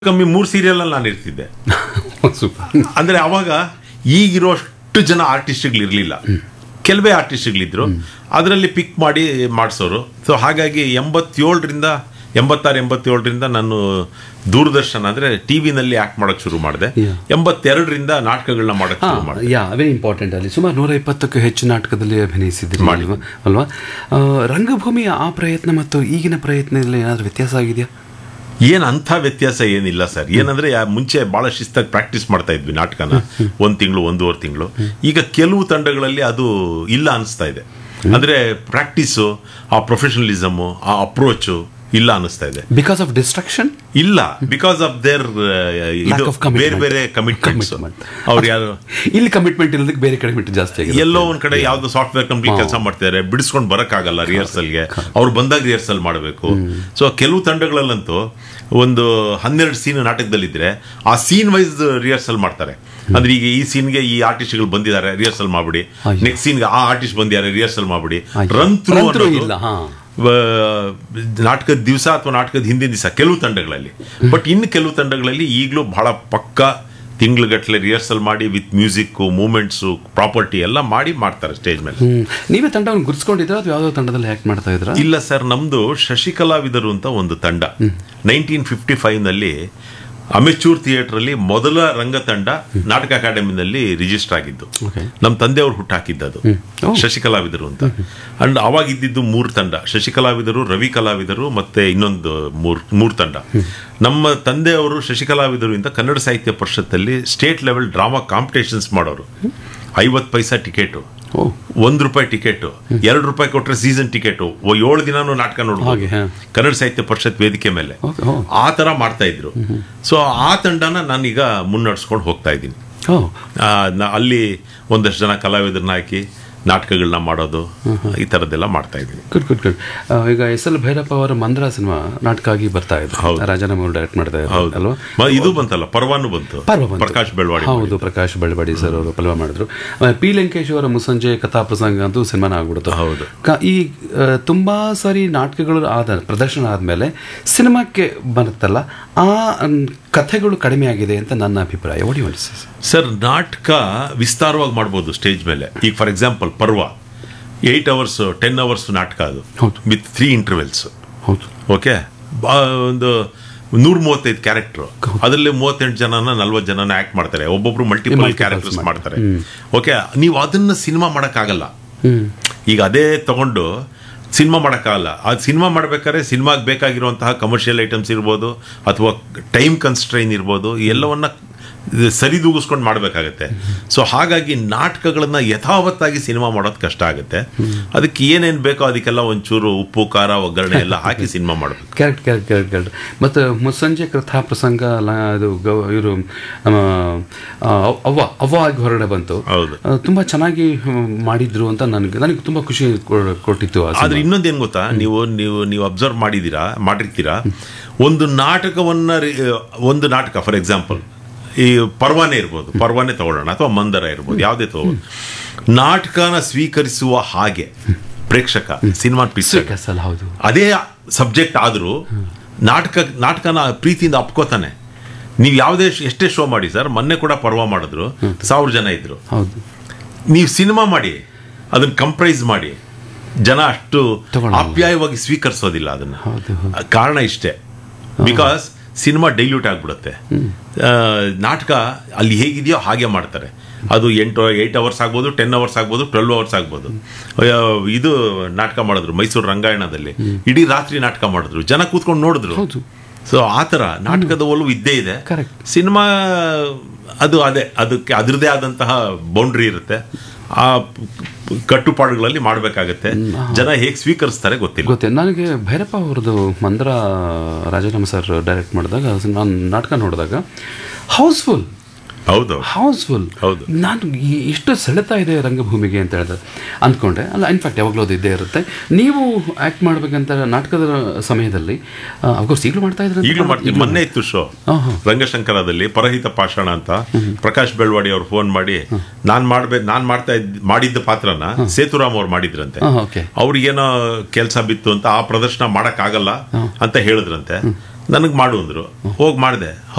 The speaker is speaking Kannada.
ಕಮ್ಮಿ ಮೂರು ಸೀರಿಯಲ್ ಅಲ್ಲಿ ನಾನು ಇರ್ತಿದ್ದೆ ಸೂಪರ್ ಅಂದ್ರೆ ಅವಾಗ ಈಗಿರೋಷ್ಟು ಜನ ಆರ್ಟಿಸ್ಟ್ಗಳು ಇರಲಿಲ್ಲ ಕೆಲವೇ ಆರ್ಟಿಸ್ಟ್ಗಳಿದ್ರು ಅದರಲ್ಲಿ ಪಿಕ್ ಮಾಡಿ ಮಾಡಿಸೋರು ಸೊ ಹಾಗಾಗಿ ಎಂಬತ್ತೇಳರಿಂದ ಎಂಬತ್ತಾರು ಎಂಬತ್ತೇಳರಿಂದ ನಾನು ದೂರದರ್ಶನ ಅಂದ್ರೆ ಟಿವಿನಲ್ಲಿ ಆಕ್ಟ್ ಮಾಡಕ್ ಶುರು ಮಾಡಿದೆ Yeah. ಎಂಬತ್ತೆರಡರಿಂದ ನಾಟಕಗಳನ್ನ ಮಾಡಕ್ ಶುರು ಮಾಡಿದೆ ಯಾ ವೆರಿ ಇಂಪಾರ್ಟೆಂಟ್ ಅಲ್ಲಿ ಸುಮಾರು ನೂರ ಇಪ್ಪತ್ತಕ್ಕೂ ಹೆಚ್ಚು ನಾಟಕದಲ್ಲಿ ಅಭಿನಯಿಸಿದ್ದೀರಿ ಮಾಡಿ. ಅಲ್ವಾ ಅಲ್ವಾ ಆ, ರಂಗಭೂಮಿಯ ಆ ಪ್ರಯತ್ನ ಮತ್ತು ಈಗಿನ ಪ್ರಯತ್ನದಲ್ಲಿ ಏನಾದರೂ ವ್ಯತ್ಯಾಸ ಆಗಿದೆಯಾ ಏನ್ ಅಂಥ ವ್ಯತ್ಯಾಸ ಏನಿಲ್ಲ ಸರ್ ಏನಂದ್ರೆ ಯಾ- ಮುಂಚೆ ಬಹಳ ಶಿಸ್ತಾಗಿ ಪ್ರಾಕ್ಟೀಸ್ ಮಾಡ್ತಾ ಇದ್ವಿ ನಾಟಕನ ಒಂದ್ ತಿಂಗಳು ಒಂದೂವರೆ ತಿಂಗಳು ಈಗ ಕೆಲವು ತಂಡಗಳಲ್ಲಿ ಅದು ಇಲ್ಲ ಅನಿಸ್ತಾ ಇದೆ ಅಂದ್ರೆ ಪ್ರಾಕ್ಟೀಸು ಆ ಪ್ರೊಫೆಷನಲಿಸಮು ಆ ಅಪ್ರೋಚು ಇಲ್ಲ ಅನಿಸ್ತಾ ಇದೆ ಬಿಕಾಸ್ ಆಫ್ ಡಿಸ್ಟ್ರಕ್ಷನ್ ಇಲ್ಲ ಬಿಕಾಸ್ ಆಫ್ ದೇರ್ ಇದು of commitment. ಬೇರೆ ಬೇರೆ ಕಮಿಟ್ಮೆಂಟ್ಸ್ Commitment. ಅವ್ರು ಯಾರು ಇಲ್ಲಿ ಕಮಿಟ್ಮೆಂಟ್ ಇರೋದಕ್ಕೆ ಬೇರೆ ಕಮಿಟ್ಮೆಂಟ್ ಜಾಸ್ತಿ ಆಗಿದೆ ಎಲ್ಲೋ ಒಂದ್ ಕಡೆ ಯಾವ್ದೋ ಸಾಫ್ಟ್ವೇರ್ ಕಂಪ್ನಿ ಕೆಲಸ ಮಾಡ್ತಿದ್ದಾರೆ ಬಿಡಿಸ್ಕೊಂಡು ಬರಕ್ಕಾಗಲ್ಲ ರಿಹರ್ಸಲ್ಗೆ ಅವ್ರು ಬಂದಾಗ ರಿಹರ್ಸಲ್ ಮಾಡಬೇಕು ಸೊ ಕೆಲವು ತಂಡಗಳಲ್ಲಂತೂ ಒಂದು ಹನ್ನೆರಡು ಸೀನ್ ನಾಟಕದಲ್ಲಿದ್ರೆ ಆ ಸೀನ್ ವೈಸ್ ರಿಹರ್ಸಲ್ ಮಾಡ್ತಾರೆ ಅಂದ್ರೆ ಈಗ ಈ ಸೀನ್ಗೆ ಈ ಆರ್ಟಿಸ್ಟ್ಗಳು ಬಂದಿದ್ದಾರೆ ರಿಹರ್ಸಲ್ ಮಾಡ್ಬಿಡಿ ಅಯ್ಯೋ. ನೆಕ್ಸ್ಟ್ ಸೀನ್ಗೆ ಆ ಆರ್ಟಿಸ್ಟ್ ಬಂದಿದ್ದಾರೆ ರಿಹರ್ಸಲ್ ಮಾಡ್ಬಿಡಿ ಅಯ್ಯೋ. ರನ್ ಥ್ರೂ Run through ಇಲ್ಲ, ಹಾ. ನಾಟಕದ ದಿವಸ ಅಥವಾ ನಾಟಕದ ಹಿಂದಿನ ದಿವಸ ಕೆಲವು ತಂಡಗಳಲ್ಲಿ ಬಟ್ ಇನ್ನು ಕೆಲವು ತಂಡಗಳಲ್ಲಿ ಈಗಲೂ ಬಹಳ ಪಕ್ಕ ತಿಂಗ್ಳುಗಟ್ಟಲೆ ರಿಹರ್ಸಲ್ ಮಾಡಿ ವಿತ್ ಮ್ಯೂಸಿಕ್ಕು ಮೂಮೆಂಟ್ಸು ಪ್ರಾಪರ್ಟಿ ಎಲ್ಲ ಮಾಡಿ ಮಾಡ್ತಾರೆ ಸ್ಟೇಜ್ ಮೇಲೆ ಹ್ಮ್ ನೀವೇ ತಂಡವನ್ನು ಗುರುತಿಸ್ಕೊಂಡಿದ್ರ ಅಥವಾ ಯಾವುದೋ ತಂಡದಲ್ಲಿ ಆಕ್ಟ್ ಮಾಡ್ತಾ ಇದ್ರ ಇಲ್ಲ ಸರ್ ನಮ್ದು ಶಶಿಕಲಾವಿದರು ಅಂತ ಒಂದು ತಂಡ ನೈನ್ಟೀನ್ ಫಿಫ್ಟಿ ಫೈವ್ ನಲ್ಲಿ ಅಮೆಚೂರ್ ಥಿಯೇಟರ್ ಅಲ್ಲಿ ಮೊದಲ ರಂಗತಂಡ ನಾಟಕ ಅಕಾಡೆಮಿನಲ್ಲಿ ರಿಜಿಸ್ಟರ್ ಆಗಿದ್ದು Okay. ನಮ್ಮ ತಂದೆಯವರು ಹುಟ್ಟಾಕಿದ್ದದು Oh. ಶಶಿಕಲಾವಿದರು ಅಂತ ಅಂಡ್ ಅವಾಗ ಇದ್ದಿದ್ದು ಮೂರು ತಂಡ ಶಶಿಕಲಾವಿದರು ರವಿ ಕಲಾವಿದರು ಮತ್ತೆ ಇನ್ನೊಂದು ಮೂರ್ ಮೂರು ತಂಡ ನಮ್ಮ ತಂದೆಯವರು ಶಶಿಕಲಾವಿದರು ಇಂದ ಕನ್ನಡ ಸಾಹಿತ್ಯ ಪರಿಷತ್ತಲ್ಲಿ ಸ್ಟೇಟ್ ಲೆವೆಲ್ ಡ್ರಾಮಾ ಕಾಂಪಿಟೇಷನ್ಸ್ ಮಾಡೋರು ಐವತ್ತು ಪೈಸಾ ಟಿಕೆಟು ಓ ಒಂದ್ ರೂಪಾಯಿ ಟಿಕೆಟ್ ಎರಡು ರೂಪಾಯಿ ಕೊಟ್ರೆ ಸೀಸನ್ ಟಿಕೆಟ್ ಏಳು ದಿನಾನು ನಾಟಕ ಹಾಗೆ, ನೋಡ್ಬೋದು ಹಾ. ಕನ್ನಡ ಸಾಹಿತ್ಯ ಪರಿಷತ್ ವೇದಿಕೆ ಮೇಲೆ Okay, ಓ. ಆ ತರ ಮಾಡ್ತಾ ಇದ್ರು ಸೊ ಆ ತಂಡನ ನಾನೀಗ ಮುನ್ನಡೆಸ್ಕೊಂಡು ಹೋಗ್ತಾ ಇದ್ದೀನಿ ಓ ಆ, ನ- ಅಲ್ಲಿ ಒಂದಷ್ಟು ಜನ ಕಲಾವಿದರನ್ನ ಹಾಕಿ ನಾಟಕಗಳನ್ನ ಮಾಡೋದು ಈ ತರದ್ದೆಲ್ಲ ಮಾಡ್ತಾ ಇದ್ದೀನಿ ಗುಡ್ ಗುಡ್ ಗುಡ್ ಈಗ ಎಸ್ ಎಲ್ ಭೈರಪ್ಪ ಅವರ ಮಂದ್ರ ಸಿನಿಮಾ ನಾಟಕ ಆಗಿ ಬರ್ತಾ ಇದೆ ಹೌದು. ರಾಜಾರಾಮ್ ಅವರು ಡೈರೆಕ್ಟ್ ಮಾಡ್ತಾ ಇದ್ದಾರೆ ಹೌದು ಅಲ್ವಾ ಮ- ಇದು ಬಂತಲ್ಲ ಪರ್ವಾನು ಬಂತು ಪರ್ವ ಬಂತು. ಪ್ರಕಾಶ್ ಬೆಳವಾಡಿ ಹೌದು ಪ್ರಕಾಶ್ ಬೆಳವಾಡಿ ಸರ್ ಅವರು ಪಲ್ವ ಮಾಡಿದ್ರು ಆಮೇಲೆ ಪಿ ಲಂಕೇಶ್ ಅವರ ಮುಸ್ಸಂಜೆ ಕಥಾ ಪ್ರಸಂಗ ಅಂತೂ ಸಿನಿಮಾನ ಆಗ್ಬಿಡುತ್ತೆ ಹೌದು. ಕ- ಈ ಆ, ತುಂಬಾ ಸಾರಿ ನಾಟಕಗಳು ಆದ ಪ್ರದರ್ಶನ ಆದ್ಮೇಲೆ ಸಿನಿಮಾಕ್ಕೆ ಬರುತ್ತಲ್ಲ ಆ ಮ್, ಕಥೆಗಳು ಕಡಿಮೆ ಆಗಿದೆ ಅಂತ ನನ್ನ ಅಭಿಪ್ರಾಯ ಒಡಿ ಸರ್ ನಾಟಕ ವಿಸ್ತಾರವಾಗಿ ಮಾಡ್ಬೋದು ಸ್ಟೇಜ್ ಮೇಲೆ ಈಗ for example Parva eight hours ten hours ನಾಟಕ ಅದು ಹೌದು. ವಿತ್ ತ್ರೀ ಇಂಟರ್ವೆಲ್ಸ್ ಹೌದು ಓಕೆ ಒಂದು ನೂರ ಮೂವತ್ತೈದು ಕ್ಯಾರೆಕ್ಟರ್ ಅದರಲ್ಲಿ ಮೂವತ್ತೆಂಟು ಜನನ ನಲ್ವತ್ತು ಜನನ ಆಕ್ಟ್ ಮಾಡ್ತಾರೆ ಒಬ್ಬೊಬ್ರು ಮಲ್ಟಿಪಲ್ Multiples ಕ್ಯಾರೆಕ್ಟರ್ಸ್ ಮಾಡ್ತಾರೆ. ಮಾಡ್ತಾರೆ ಓಕೆ ನೀವು ಅದನ್ನ ಸಿನಿಮಾ ಮಾಡೋಕ್ಕಾಗಲ್ಲ ಹ್ಮ್ ಈಗ ಅದೇ ತಗೊಂಡು ಸಿನಿಮಾ ಮಾಡೋಕ್ಕಾಗಲ್ಲ ಆ ಸಿನಿಮಾ ಮಾಡ್ಬೇಕಾದ್ರೆ ಸಿನಿಮಾಗೆ ಬೇಕಾಗಿರುವಂತಹ ಕಮರ್ಷಿಯಲ್ ಐಟಮ್ಸ್ ಇರ್ಬೋದು ಅಥವಾ ಟೈಮ್ ಕನ್ಸ್ಟ್ರೈನ್ ಇರ್ಬೋದು ಈ ಎಲ್ಲವನ್ನ ಇದು ಸರಿದೂಗಿಸ್ಕೊಂಡು ಮಾಡಬೇಕಾಗತ್ತೆ ಸೊ ಹಾಗಾಗಿ ನಾಟಕಗಳನ್ನ ಯಥಾವತ್ತಾಗಿ ಸಿನಿಮಾ ಮಾಡೋದು ಕಷ್ಟ ಆಗುತ್ತೆ ಅದಕ್ಕೆ ಏನೇನು ಬೇಕೋ ಅದಕ್ಕೆಲ್ಲ ಒಂಚೂರು ಉಪ್ಪು ಖಾರ ಒಗ್ಗರಣೆ ಎಲ್ಲ ಹಾಕಿ ಸಿನಿಮಾ ಮಾಡಬೇಕು ಕ್ಯಾರೆಕ್ಟ್ ಕ್ಯಾರೆಕ್ಟ್ ಕ್ಯಾರೆಕ್ಟ್ ಕ್ಯಾರೆಕ್ಟ್ ಮತ್ತು ಮುಸ್ಸಂಜೆ ಕಥಾ ಪ್ರಸಂಗ ಲ- ಇದು ಗೌ ಇವರು ನಮ್ಮ ಆ, ಅವ್ವ ಅವ್ವ ಆಗಿ ಹೊರಗಡೆ ಬಂತು ಹೌದು. ಆ, ತುಂಬಾ ಚೆನ್ನಾಗಿ ಹ್ಮ್, ಮಾಡಿದ್ರು ಅಂತ ನನಗೆ ನನಗೆ ತುಂಬಾ ಖುಷಿ ಕೊ- ಕೊಟ್ಟಿತ್ತು ಆ ಆದ್ರೆ ಸಿನಿಮಾ. ಇನ್ನೊಂದೇನು ಗೊತ್ತಾ ನೀವು ನೀವು ನೀವು ಅಬ್ಸರ್ವ್ ಮಾಡಿದ್ದೀರಾ ಮಾಡಿರ್ತೀರಾ ಒಂದು ನಾಟಕವನ್ನ ರಿ- ಒಂದು ನಾಟಕ ಫಾರ್ ಎಕ್ಸಾಂಪಲ್ ಈ ಪರ್ವಾನೆ ಇರ್ಬೋದು ಪರ್ವಾನೆ ತಗೊಳ್ಳೋಣ ಅಥವಾ ಮಂದರ ಇರ್ಬೋದು ಯಾವುದೇ ತಗೊಳ್ಳೋದು ನಾಟಕನ ಸ್ವೀಕರಿಸುವ ಹಾಗೆ ಪ್ರೇಕ್ಷಕ ಸಿನಿಮಾ ಪಿಕ್ಚರ್ Circus ಅಲ್ಲ, ಹೌದು ಅದೇ ಸಬ್ಜೆಕ್ಟ್ ಆದರೂ ನಾಟಕ ನಾಟಕನ ಪ್ರೀತಿಯಿಂದ ಅಪ್ಕೋತಾನೆ ನೀವು ಯಾವುದೇ ಎಷ್ಟೇ ಶೋ ಮಾಡಿ ಸರ್ ಮೊನ್ನೆ ಕೂಡ ಪರ್ವ ಮಾಡಿದ್ರು ಸಾವಿರ ಜನ ಇದ್ರು ಹೌದು ನೀವು ಸಿನಿಮಾ ಮಾಡಿ ಅದನ್ನ ಕಂಪ್ರೈಸ್ ಮಾಡಿ ಜನ ಅಷ್ಟು ತಗೊಳಲ್ಲ. ಆಪ್ಯಾಯವಾಗಿ ಸ್ವೀಕರಿಸೋದಿಲ್ಲ ಅದನ್ನ ಹೌದು, ಹೌದು. ಆ ಕಾರಣ ಇಷ್ಟೇ ಬಿಕಾಸ್ ಸಿನಿಮಾ ಡೈಲ್ಯೂಟ್ ಆಗ್ಬಿಡುತ್ತೆ ಆ, ನಾಟಕ ಅಲ್ಲಿ ಹೇಗಿದೆಯೋ ಹಾಗೆ ಮಾಡ್ತಾರೆ ಅದು ಎಂಟು ಏಯ್ಟ್ ಅವರ್ಸ್ ಆಗ್ಬೋದು ಟೆನ್ ಅವರ್ಸ್ ಆಗ್ಬೋದು ಟ್ವೆಲ್ವ್ ಅವರ್ಸ್ ಆಗ್ಬೋದು ಅಯ್ಯೋ, ಇದು ನಾಟಕ ಮಾಡಿದ್ರು ಮೈಸೂರು ರಂಗಾಯಣದಲ್ಲಿ ಇಡೀ ರಾತ್ರಿ ನಾಟಕ ಮಾಡಿದ್ರು ಜನ ಕೂತ್ಕೊಂಡು ನೋಡಿದ್ರು ಹೌದು. ಸೊ ಆ ಥರ ನಾಟಕದ ಒಲವು ಇದ್ದೇ ಇದೆ Correct. ಸಿನಿಮಾ ಅದು ಅದೇ ಅದಕ್ಕೆ ಅದರದೇ ಆದಂತಹ ಬೌಂಡ್ರಿ ಇರುತ್ತೆ ಆ ಕಟ್ಟುಪಾಡುಗಳಲ್ಲಿ ಮಾಡಬೇಕಾಗತ್ತೆ ಜನ ಹೇಗೆ ಸ್ವೀಕರಿಸ್ತಾರೆ ಗೊತ್ತಿಲ್ಲ ಗೊತ್ತೇ ನನಗೆ ಭೈರಪ್ಪ ಅವ್ರದ್ದು ಮಂದ್ರ ರಾಜಾರಾಮ ಸರ್ ಡೈರೆಕ್ಟ್ ಮಾಡಿದಾಗ ನಾನು ನಾಟಕ ನೋಡಿದಾಗ ಹೌಸ್ಫುಲ್ ಹೌದು ಹೌಸ್ಫುಲ್ ಹೌದು. ನಾನು ಈ- ಎಷ್ಟು ಸೆಳೆತಾ ಇದೆ ರಂಗಭೂಮಿಗೆ ಅಂತ ಹೇಳಿದ್ರೆ ಅಂದ್ಕೊಂಡೆ ಅಲ್ಲ ಇನ್ಫ್ಯಾಕ್ಟ್ ಯಾವಾಗಲೂ ಅದು ಇದ್ದೇ ಇರುತ್ತೆ ನೀವು ಆಕ್ಟ್ ಮಾಡ್ಬೇಕಂತ ನಾಟಕದ ಸಮಯದಲ್ಲಿ ಅಫ್ಕೋರ್ಸ್ ಈಗಲೂ ಮಾಡ್ತಾ ಇದ್ರೆ ಈಗಲೂ ಮಾಡ್ತೀವಿ ಮೊನ್ನೆ ಇತ್ತು ಶೋ ಆಹಾ. ರಂಗಶಂಕರದಲ್ಲಿ ಪರಹಿತ ಪಾಷಾಣ ಅಂತ ಪ್ರಕಾಶ್ ಬೆಳ್ವಾಡಿ ಅವ್ರು ಫೋನ್ ಮಾಡಿ ನಾನ್ ಮಾಡ್ಬೇಕು ನಾನ್ ಮಾಡ್ತಾ ಇದ್ದ ಮಾಡಿದ್ದ ಪಾತ್ರನ ಸೇತುರಾಮ್ ಅವ್ರು ಮಾಡಿದ್ರಂತೆ ಹಾಂ ಓಕೆ ಅವ್ರಿಗೇನೋ ಕೆಲಸ ಬಿತ್ತು ಅಂತ ಆ ಪ್ರದರ್ಶನ ಮಾಡಕ್ ಆಗಲ್ಲ ಅಂತ ಹೇಳಿದ್ರಂತೆ ನನಗೆ ಮಾಡು ಅಂದರು ಹೋಗಿ ಮಾಡಿದೆ